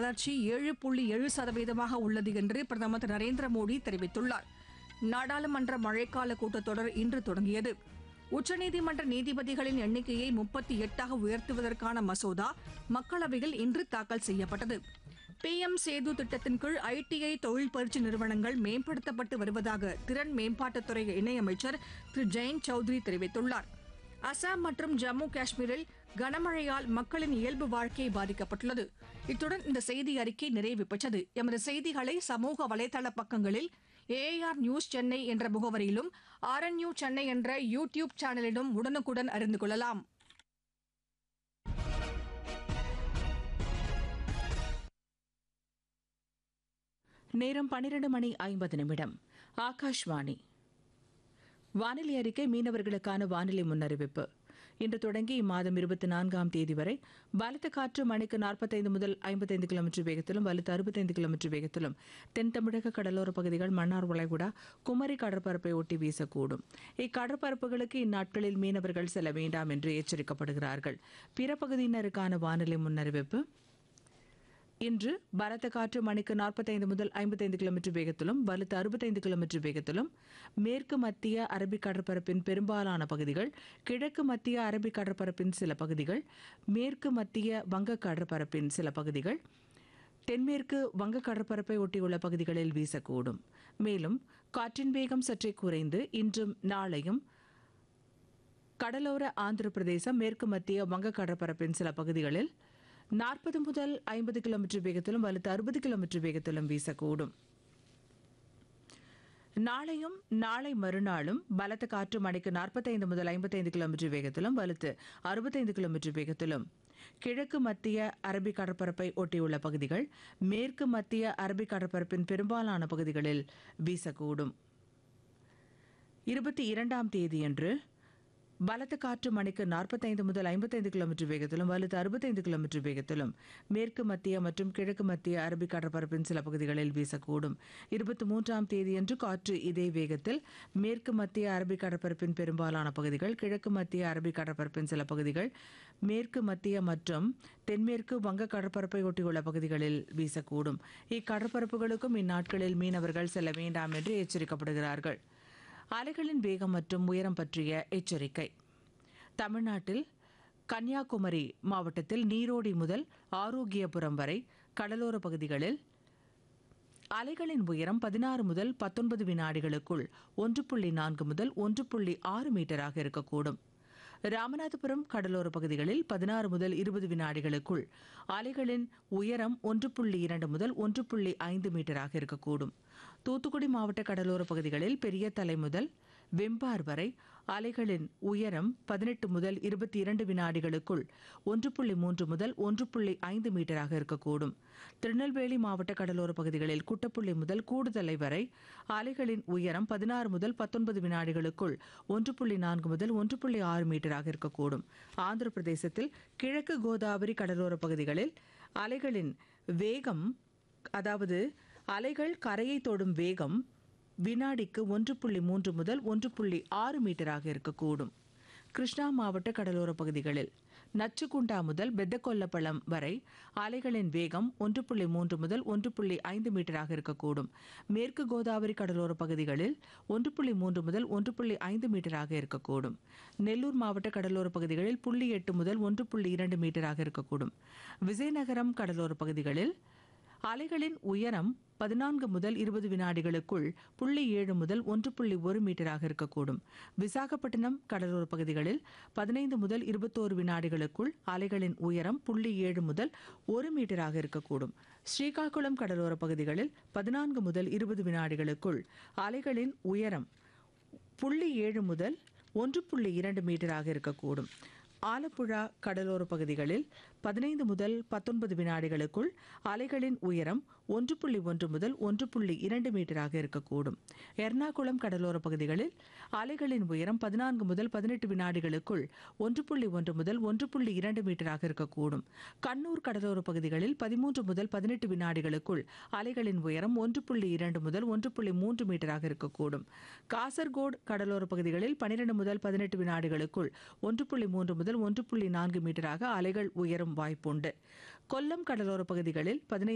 வளர்ச்சி ஏழு புள்ளி ஏழு சதவீதமாக உள்ளது என்று பிரதமர் திரு நரேந்திர மோடி தெரிவித்துள்ளார் நாடாளுமன்ற மழைக்கால கூட்டத்தொடர் இன்று தொடங்கியது உச்சநீதிமன்ற நீதிபதிகளின் எண்ணிக்கையை முப்பத்தி எட்டாக உயர்த்துவதற்கான மசோதா மக்களவையில் இன்று தாக்கல் செய்யப்பட்டது பிஎம் சேது திட்டத்தின் கீழ் ஐடிஐ தொழில் பயிற்சி நிறுவனங்கள் மேம்படுத்தப்பட்டு வருவதாக திறன் மேம்பாட்டுத்துறை இணையமைச்சர் திரு ஜெயந்த் சௌத்ரி தெரிவித்துள்ளார் அசாம் மற்றும் ஜம்மு காஷ்மீரில் கனமழையால் மக்களின் இயல்பு வாழ்க்கை பாதிக்கப்பட்டுள்ளது இத்துடன் இந்த செய்தி அறிக்கை நிறைவு பெற்றது எமது செய்திகளை சமூக வலைதள பக்கங்களில் ஏஆர் நியூஸ் சென்னை என்ற முகவரியிலும் ஆர்என்யூ சென்னை என்ற யூ டியூப் சேனலிலும் உடனுக்குடன் அறிந்து கொள்ளலாம் நேரம் பன்னிரண்டு மணி ஐம்பது நிமிடம் ஆகாஷ்வாணி வானிலை அறிக்கை மீனவர்களுக்கான வானிலை முன்னறிவிப்பு இன்று தொடங்கி இம்மாதம் இருபத்தி நான்காம் தேதி வரை பலத்த காற்று மணிக்கு நாற்பத்தைந்து முதல் ஐம்பத்தைந்து கிலோமீட்டர் வேகத்திலும் வலுத்து அறுபத்தைந்து கிலோமீட்டர் வேகத்திலும் தென் தமிழக கடலோர பகுதிகள் மன்னார் வளைகுடா குமரி கடற்பரப்பை ஒட்டி வீசக்கூடும் இக்கடற்பரப்புகளுக்கு இந்நாட்களில் மீனவர்கள் செல்ல வேண்டாம் என்று எச்சரிக்கப்படுகிறார்கள் பிற பகுதியினருக்கான வானிலை முன்னறிவிப்பு இன்று பலத்த காற்று மணிக்கு நாற்பத்தைந்து முதல் ஐம்பத்தைந்து கிலோமீட்டர் வேகத்திலும் வலுத்து அறுபத்தைந்து கிலோமீட்டர் வேகத்திலும் மேற்கு மத்திய அரபிக் கடற்பரப்பின் பெரும்பாலான பகுதிகள் கிழக்கு மத்திய அரபிக் கடற்பரப்பின் சில பகுதிகள் மேற்கு மத்திய வங்க கடற்பரப்பின் சில பகுதிகள் தென்மேற்கு வங்க கடற்பரப்பை ஒட்டியுள்ள பகுதிகளில் வீசக்கூடும் மேலும் காற்றின் வேகம் சற்றே குறைந்து இன்றும் நாளையும் கடலோர ஆந்திர பிரதேசம் மேற்கு மத்திய வங்க கடற்பரப்பின் சில பகுதிகளில் நாற்பது முதல் ஐம்பது கிலோமீட்டர் வேகத்திலும் வலுத்து அறுபது கிலோமீட்டர் வேகத்திலும் வீசக்கூடும் நாளையும் நாளை மறுநாளும் பலத்த காற்று மணிக்கு நாற்பத்தைந்து முதல் ஐம்பத்தைந்து கிலோமீட்டர் வேகத்திலும் வலுத்து அறுபத்தைந்து கிலோமீட்டர் வேகத்திலும் கிழக்கு மத்திய அரபிக் கடற்பரப்பை ஒட்டியுள்ள பகுதிகள் மேற்கு மத்திய அரபிக் கடற்பரப்பின் பெரும்பாலான பகுதிகளில் வீசக்கூடும் இருபத்தி இரண்டாம் தேதியன்று பலத்த காற்று மணிக்கு நாற்பத்தைந்து முதல் ஐம்பத்தைந்து கிலோமீட்டர் வேகத்திலும் வலுத்து அறுபத்தைந்து கிலோமீட்டர் வேகத்திலும் மேற்கு மத்திய மற்றும் கிழக்கு மத்திய அரபிக் கடற்பரப்பின் சில பகுதிகளில் வீசக்கூடும் இருபத்தி மூன்றாம் தேதியன்று காற்று இதே வேகத்தில் மேற்கு மத்திய அரபிக் கடற்பரப்பின் பெரும்பாலான பகுதிகள் கிழக்கு மத்திய அரபிக் கடற்பரப்பின் சில பகுதிகள் மேற்கு மத்திய மற்றும் தென்மேற்கு வங்க கடற்பரப்பை ஒட்டியுள்ள பகுதிகளில் வீசக்கூடும் இக்கடற்பரப்புகளுக்கும் இந்நாட்களில் மீனவர்கள் செல்ல வேண்டாம் என்று எச்சரிக்கப்படுகிறார்கள் அலைகளின் வேகம் மற்றும் உயரம் பற்றிய எச்சரிக்கை தமிழ்நாட்டில் கன்னியாகுமரி மாவட்டத்தில் நீரோடி முதல் ஆரோக்கியபுரம் வரை கடலோர பகுதிகளில் அலைகளின் உயரம் பதினாறு முதல் பத்தொன்பது வினாடிகளுக்குள் ஒன்று புள்ளி நான்கு முதல் ஒன்று புள்ளி ஆறு மீட்டராக இருக்கக்கூடும் ராமநாதபுரம் கடலோர பகுதிகளில் பதினாறு முதல் இருபது வினாடிகளுக்குள் அலைகளின் உயரம் ஒன்று புள்ளி இரண்டு முதல் ஒன்று புள்ளி ஐந்து மீட்டராக இருக்கக்கூடும் தூத்துக்குடி மாவட்ட கடலோர பகுதிகளில் பெரிய தலை முதல் வெம்பார் வரை அலைகளின் உயரம் பதினெட்டு முதல் இருபத்தி இரண்டு வினாடிகளுக்குள் ஒன்று புள்ளி மூன்று முதல் ஒன்று புள்ளி ஐந்து மீட்டராக இருக்கக்கூடும் திருநெல்வேலி மாவட்ட கடலோர பகுதிகளில் குட்டப்புள்ளி முதல் கூடுதலை வரை அலைகளின் உயரம் பதினாறு முதல் பத்தொன்பது வினாடிகளுக்குள் ஒன்று புள்ளி நான்கு முதல் ஒன்று புள்ளி ஆறு மீட்டராக இருக்கக்கூடும் ஆந்திர பிரதேசத்தில் கிழக்கு கோதாவரி கடலோர பகுதிகளில் அலைகளின் வேகம் அதாவது அலைகள் கரையை தொடும் வேகம் வினாடிக்கு ஒன்று புள்ளி மூன்று முதல் ஒன்று புள்ளி ஆறு மீட்டராக இருக்கக்கூடும் கிருஷ்ணா மாவட்ட கடலோர பகுதிகளில் நச்சுக்குண்டா முதல் பெத்தகொல்லப்பள்ளம் வரை அலைகளின் வேகம் ஒன்று புள்ளி மூன்று முதல் ஒன்று புள்ளி ஐந்து மீட்டராக இருக்கக்கூடும் மேற்கு கோதாவரி கடலோர பகுதிகளில் ஒன்று புள்ளி மூன்று முதல் ஒன்று புள்ளி ஐந்து மீட்டராக இருக்கக்கூடும் நெல்லூர் மாவட்ட கடலோர பகுதிகளில் புள்ளி எட்டு முதல் ஒன்று புள்ளி இரண்டு மீட்டராக இருக்கக்கூடும் விஜயநகரம் கடலோர பகுதிகளில் அலைகளின் உயரம் பதினான்கு முதல் இருபது வினாடிகளுக்குள் புள்ளி ஏழு முதல் ஒன்று புள்ளி ஒரு மீட்டராக இருக்கக்கூடும் விசாகப்பட்டினம் கடலோர பகுதிகளில் பதினைந்து முதல் இருபத்தோரு வினாடிகளுக்குள் அலைகளின் உயரம் புள்ளி ஏழு முதல் ஒரு மீட்டராக இருக்கக்கூடும் ஸ்ரீகாகுளம் கடலோர பகுதிகளில் பதினான்கு முதல் இருபது வினாடிகளுக்குள் அலைகளின் உயரம் புள்ளி ஏழு முதல் ஒன்று புள்ளி இரண்டு மீட்டராக இருக்கக்கூடும் ஆலப்புழா கடலோர பகுதிகளில் பதினைந்து முதல் பத்தொன்பது வினாடிகளுக்குள் அலைகளின் உயரம் ஒன்று புள்ளி ஒன்று முதல் ஒன்று புள்ளி இரண்டு மீட்டராக இருக்கக்கூடும் எர்ணாகுளம் கடலோர பகுதிகளில் அலைகளின் உயரம் பதினான்கு முதல் பதினெட்டு வினாடிகளுக்குள் ஒன்று புள்ளி ஒன்று முதல் ஒன்று புள்ளி இரண்டு மீட்டராக இருக்கக்கூடும் கண்ணூர் கடலோர பகுதிகளில் பதிமூன்று முதல் பதினெட்டு வினாடிகளுக்குள் அலைகளின் உயரம் ஒன்று புள்ளி இரண்டு முதல் ஒன்று புள்ளி மூன்று மீட்டராக இருக்கக்கூடும் காசர்கோடு கடலோர பகுதிகளில் பனிரெண்டு முதல் பதினெட்டு வினாடிகளுக்குள் ஒன்று புள்ளி மூன்று முதல் ஒன்று புள்ளி நான்கு மீட்டராக அலைகள் உயரும் வாய்ப்புண்டு கொல்லம் கடலோர பகுதிகளில் பதினைந்து